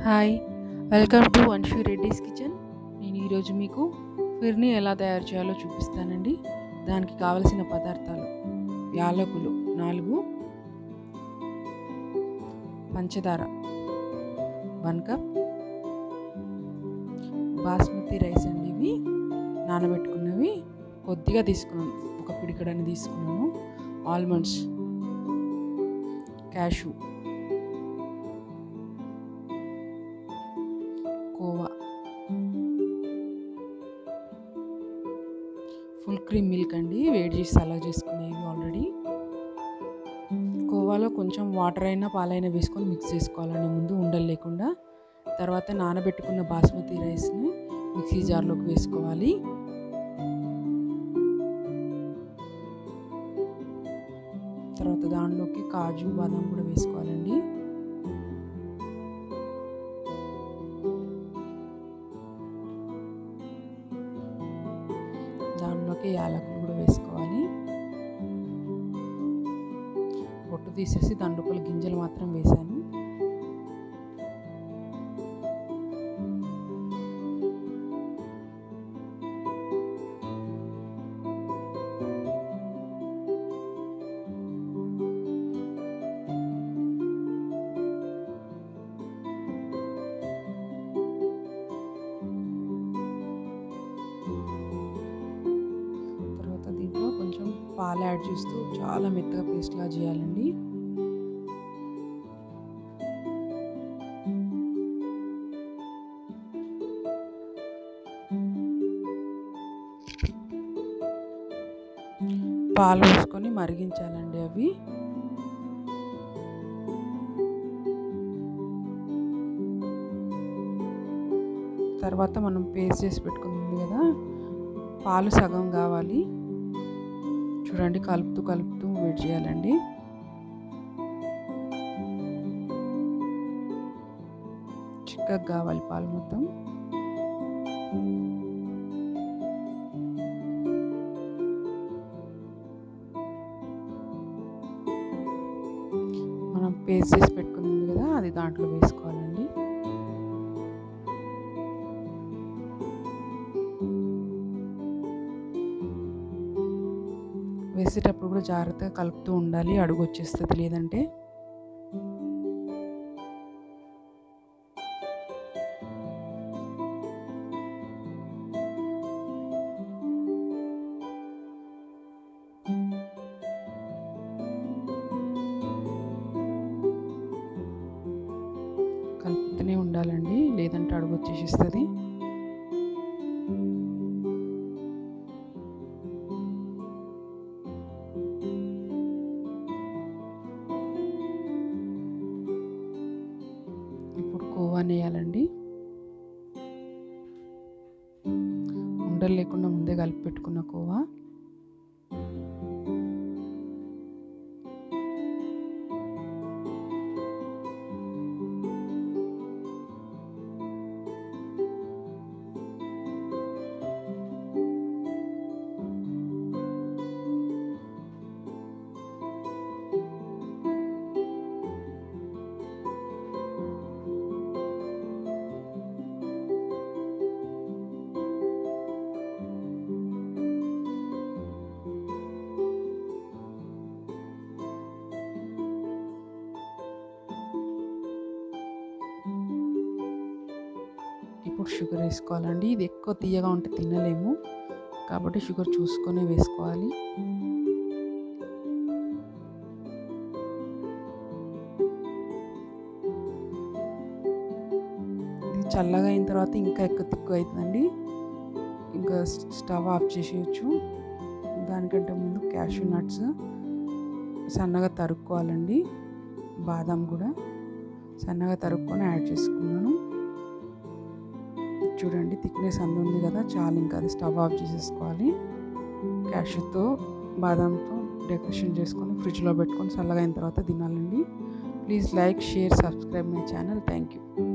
hi welcome to Anshu Reddy's kitchen నేను ఈరోజు మీకు ఫిర్ని ఎలా తయారు చేయాలో చూపిస్తానండి దానికి కావలసిన పదార్థాలు యాలకులు నాలుగు పంచదార వన్ కప్ బాస్మతి రైస్ అండి ఇవి నానబెట్టుకున్నవి కొద్దిగా తీసుకున్నాను ఒక పిడికడని తీసుకున్నాను almonds cashew khoa full cream milk అండి వేడి చేసి అలా చేసుకునేవి ఆల్రెడీ కోవాలో కొంచెం వాటర్ అయినా పాలైనా వేసుకొని మిక్స్ చేసుకోవాలండి ముందు ఉండలు లేకుండా తర్వాత నానబెట్టుకున్న బాస్మతి రైస్ని మిక్సీ జార్లోకి వేసుకోవాలి తర్వాత దానిలోకి కాజు బాదం కూడా వేసుకోవాలండి దానిలోకి యాలకులు కూడా వేసుకోవాలి పొట్టు తీసేసి దాని లోపల గింజలు మాత్రం వేసాను తర్వాత దీంట్లో కొంచెం పాలు యాడ్ చేస్తూ చాలా మెత్తగా పేస్ట్లా చేయాలండి పాలు పోసుకొని మరిగించాలండి అవి తర్వాత మనం పేస్ట్ చేసి పెట్టుకుంది కదా పాలు సగం కావాలి చూడండి కలుపుతూ కలుపుతూ వెయిట్ చేయాలండి చిక్కగా కావాలి పాలు మొత్తం మనం పేస్ట్ చేసి పెట్టుకుంది కదా అది దాంట్లో వేసుకోవాలండి వేసేటప్పుడు కూడా జాగ్రత్తగా కలుపుతూ ఉండాలి అడుగు వచ్చేస్తుంది లేదంటే కలుపుతూనే ఉండాలండి లేదంటే అడుగు వచ్చేసిస్తుంది ఇప్పుడు కోవా వేయాలండి ఉండలు లేకుండా ముందే కలిపి పెట్టుకున్న కోవా ఇప్పుడు షుగర్ వేసుకోవాలండి ఇది ఎక్కువ తీయగా ఉంటే తినలేము కాబట్టి షుగర్ చూసుకొని వేసుకోవాలి ఇది చల్లగా అయిన తర్వాత ఇంకా ఎక్కువ తిక్కువ అవుతుందండి ఇంకా స్టవ్ ఆఫ్ చేసేయచ్చు దానికంటే ముందు క్యాషూ నట్స్ సన్నగా తరుక్కోవాలండి బాదం కూడా సన్నగా తరుక్కొని యాడ్ చేసుకున్నాను చూడండి థిక్నెస్ అందు ఉంది కదా చాలు ఇంకా అది స్టవ్ ఆఫ్ చేసేసుకోవాలి క్యాష్యూతో బాదంతో డెకరేషన్ చేసుకొని ఫ్రిడ్జ్లో పెట్టుకొని చల్లగా అయిన తర్వాత తినాలండి please like share subscribe my channel thank you